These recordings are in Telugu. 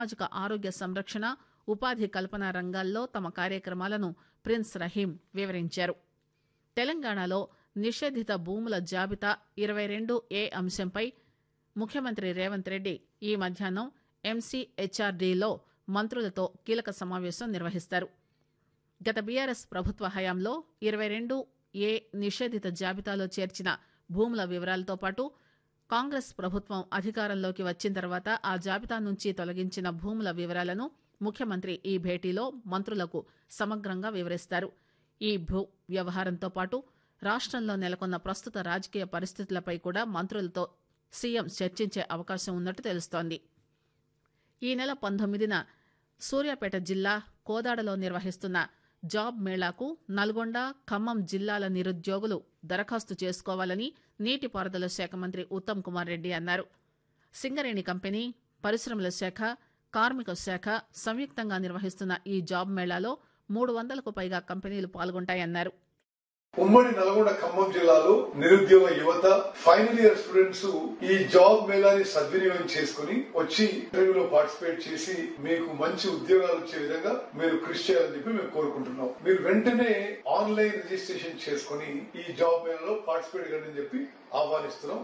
సామాజిక ఆరోగ్య సంరక్షణ ఉపాధి కల్పన రంగాల్లో తమ కార్యక్రమాలను ప్రిన్స్ రహీం వివరించారు తెలంగాణలో నిషేధిత భూముల జాబితా ఇరవై రెండు ఏ అంశంపై ముఖ్యమంత్రి రేవంత్ రెడ్డి ఈ మధ్యాహ్నం ఎంసీహెచ్ఆర్డీలో మంత్రులతో కీలక సమావేశం నిర్వహిస్తారు గత బీఆర్ఎస్ ప్రభుత్వ హయాంలో ఇరవై రెండు ఏ నిషేధిత జాబితాలో చేర్చిన భూముల వివరాలతో పాటు కాంగ్రెస్ ప్రభుత్వం అధికారంలోకి వచ్చిన తర్వాత ఆ జాబితా నుంచి తొలగించిన భూముల వివరాలను ముఖ్యమంత్రి ఈ భేటీలో మంత్రులకు సమగ్రంగా వివరిస్తారు ఈ భూ వ్యవహారంతో పాటు రాష్టంలో నెలకొన్న ప్రస్తుత రాజకీయ పరిస్థితులపై కూడా మంత్రులతో సీఎం చర్చించే అవకాశం ఉన్నట్టు తెలుస్తోంది ఈ నెల పంతొమ్మిదిన సూర్యాపేట జిల్లా కోదాడలో నిర్వహిస్తున్న జాబ్ మేళాకు నల్గొండ ఖమ్మం జిల్లాల నిరుద్యోగులు దరఖాస్తు చేసుకోవాలని నీటిపారుదల శాఖ మంత్రి ఉత్తమ్ కుమార్ రెడ్డి అన్నారు సింగరేణి కంపెనీ పరిశ్రమల శాఖ కార్మిక శాఖ సంయుక్తంగా నిర్వహిస్తున్న ఈ జాబ్ మేళాలో మూడు వందలకు పైగా కంపెనీలు పాల్గొంటాయన్నారు ఉమ్మడి నల్గొండ ఖమ్మం జిల్లాలో నిరుద్యోగ యువత ఫైనల్ ఇయర్ స్టూడెంట్స్ ఈ జాబ్ మేళాని సద్వినియోగం చేసుకుని వచ్చి ఇంటర్వ్యూలో పార్టిసిపేట్ చేసి మీకు మంచి ఉద్యోగాలు వచ్చే విధంగా మీరు కృషి చేయాలని చెప్పి మేము కోరుకుంటున్నాం మీరు వెంటనే ఆన్లైన్ రిజిస్ట్రేషన్ చేసుకుని ఈ జాబ్ మేళాలో పార్టిసిపేట్ కండి చెప్పి ఆహ్వానిస్తున్నాం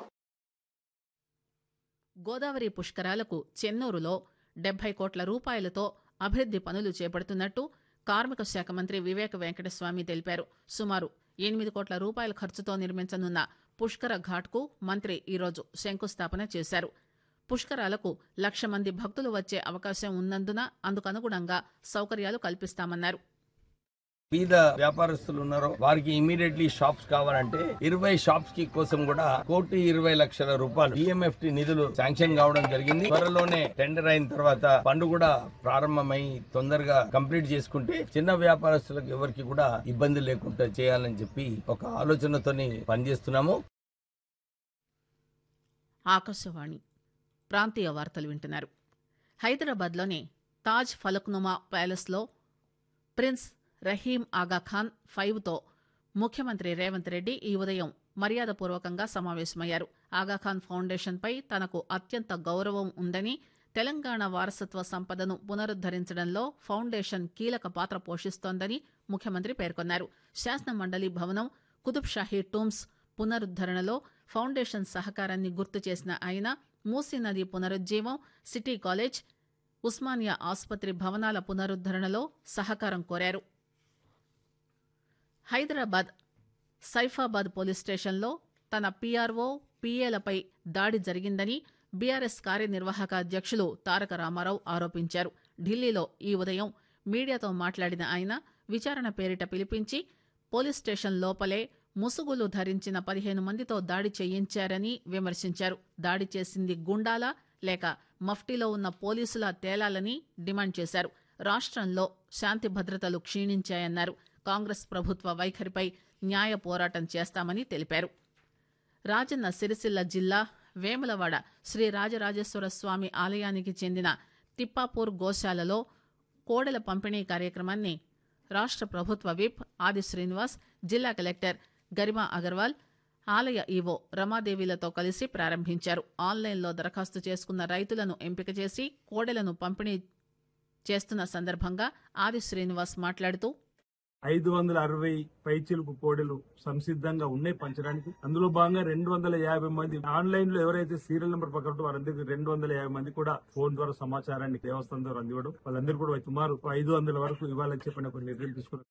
గోదావరి పుష్కరాలకు చెన్నూరులో డెబ్బై కోట్ల రూపాయలతో అభివృద్ది పనులు చేపడుతున్నట్టు కార్మిక శాఖ మంత్రి వివేక వెంకటస్వామి తెలిపారు సుమారు ఎనిమిది కోట్ల రూపాయల ఖర్చుతో నిర్మించనున్న పుష్కర ఘాట్కు మంత్రి ఈరోజు శంకుస్థాపన చేశారు పుష్కరాలకు లక్ష మంది భక్తులు వచ్చే అవకాశం ఉన్నందున అందుకనుగుణంగా సౌకర్యాలు కల్పిస్తామన్నారు బీద వ్యాపారస్తులు ఉన్నారో వారికి ఇమీడియట్లీ షాప్స్ కావాలంటే ఇరవై షాప్స్ కి కోసం కూడా కోటి ఇరవై లక్షల రూపాయలు డిఎంఎఫ్టి నిధులు శాంక్షన్ కావడం జరిగింది త్వరలోనే టెండర్ అయిన తర్వాత పనులు కూడా ప్రారంభమై తొందరగా కంప్లీట్ చేసుకుంటే చిన్న వ్యాపారస్తులకు ఎవరికి కూడా ఇబ్బంది లేకుండా చేయాలని చెప్పి ఒక ఆలోచనతోని పనిచేస్తున్నాము ఆకాశవాణి ప్రాంతీయ వార్తలు వింటున్నారు హైదరాబాద్లోని తాజ్ ఫలక్నుమా ప్యాలెస్లో ప్రిన్స్ రహీం ఆగా ఖాన్ ఫైవ్తో ముఖ్యమంత్రి రేవంత్ రెడ్డి ఈ ఉదయం మర్యాదపూర్వకంగా సమావేశమయ్యారు ఆగాఖాన్ ఫౌండేషన్పై తనకు అత్యంత గౌరవం ఉందని తెలంగాణ వారసత్వ సంపదను పునరుద్దరించడంలో ఫౌండేషన్ కీలక పాత్ర పోషిస్తోందని ముఖ్యమంత్రి పేర్కొన్నారు శాసన మండలి భవనం కుతుబ్ షాహీ టూమ్స్ పునరుద్దరణలో ఫౌండేషన్ సహకారాన్ని గుర్తు చేసిన ఆయన మూసీ నది పునరుజ్జీవం సిటీ కాలేజ్ ఉస్మానియా ఆసుపత్రి భవనాల పునరుద్దరణలో సహకారం కోరారు హైదరాబాద్ సైఫాబాద్ పోలీస్ స్టేషన్లో తన పీఆర్ఓ పీఏలపై దాడి జరిగిందని బీఆర్ఎస్ కార్యనిర్వాహక అధ్యక్షులు తారక రామారావు ఆరోపించారు ఢిల్లీలో ఈ ఉదయం మీడియాతో మాట్లాడిన ఆయన విచారణ పేరిట పిలిపించి పోలీస్ స్టేషన్ లోపలే ముసుగులు ధరించిన పదిహేను మందితో దాడి చేయించారని విమర్శించారు దాడి చేసింది గుండాలా లేక మఫ్టీలో ఉన్న పోలీసుల తేలాలని డిమాండ్ చేశారు రాష్ట్రంలో శాంతి భద్రతలు క్షీణించాయన్నారు కాంగ్రెస్ ప్రభుత్వ వైఖరిపై న్యాయ పోరాటం చేస్తామని తెలిపారు రాజన్న సిరిసిల్ల జిల్లా వేములవాడ శ్రీ రాజరాజేశ్వర స్వామి ఆలయానికి చెందిన తిప్పాపూర్ గోశాలలో కోడెల పంపిణీ కార్యక్రమాన్ని రాష్ట్ర ప్రభుత్వ విప్ ఆది శ్రీనివాస్ జిల్లా కలెక్టర్ గరిమా అగర్వాల్ ఆలయ ఈవో రమాదేవిలతో కలిసి ప్రారంభించారు ఆన్లైన్లో దరఖాస్తు చేసుకున్న రైతులను ఎంపిక చేసి కోడెలను పంపిణీ చేస్తున్న సందర్భంగా ఆది శ్రీనివాస్ మాట్లాడుతూ ఐదు వందల అరవై పైచిలుపు కోడెలు సంసిద్ధంగా ఉన్నాయి పంచడానికి అందులో భాగంగా రెండు వందల యాభై మంది ఆన్లైన్ లో ఎవరైతే సీరియల్ నెంబర్ పక్కన వారందరికీ రెండు వందల యాభై మంది కూడా ఫోన్ ద్వారా సమాచారాన్ని దేవస్థానం ద్వారా అందివ్వడం వాళ్ళందరూ కూడా సుమారు ఐదు వందల వరకు ఇవ్వాలని చెప్పిన కొన్ని నిర్ణయం తీసుకున్నారు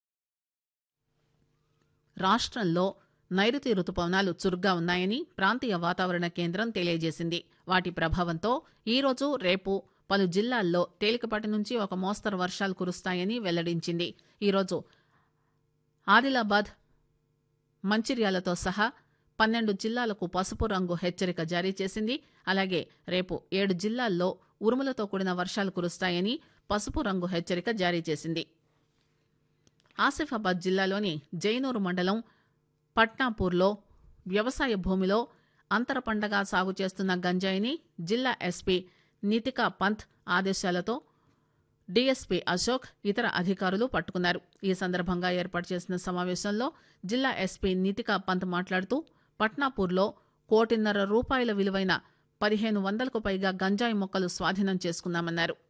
రాష్ట్రంలో నైరుతి రుతుపవనాలు చురుగ్గా ఉన్నాయని ప్రాంతీయ వాతావరణ కేంద్రం తెలియజేసింది వాటి ప్రభావంతో ఈరోజు రేపు పలు జిల్లాల్లో తేలికపాటి నుంచి ఒక మోస్తరు వర్షాలు కురుస్తాయని వెల్లడించింది ఈరోజు ఆదిలాబాద్ మంచిర్యాలతో సహా పన్నెండు జిల్లాలకు పసుపు రంగు హెచ్చరిక జారీ చేసింది అలాగే రేపు ఏడు జిల్లాల్లో ఉరుములతో కూడిన వర్షాలు కురుస్తాయని పసుపు రంగు హెచ్చరిక జారీ చేసింది ఆసిఫాబాద్ జిల్లాలోని జైనూరు మండలం పట్నాపూర్లో వ్యవసాయ భూమిలో అంతర పంటగా సాగు చేస్తున్న గంజాయిని జిల్లా ఎస్పీ నితికా పంత్ ఆదేశాలతో డీఎస్పీ అశోక్ ఇతర అధికారులు పట్టుకున్నారు ఈ సందర్భంగా ఏర్పాటు చేసిన సమావేశంలో జిల్లా ఎస్పీ నితికా పంత్ మాట్లాడుతూ పట్నాపూర్లో కోటిన్నర రూపాయల విలువైన పదిహేను వందలకు పైగా గంజాయి మొక్కలు స్వాధీనం చేసుకున్నామన్నారు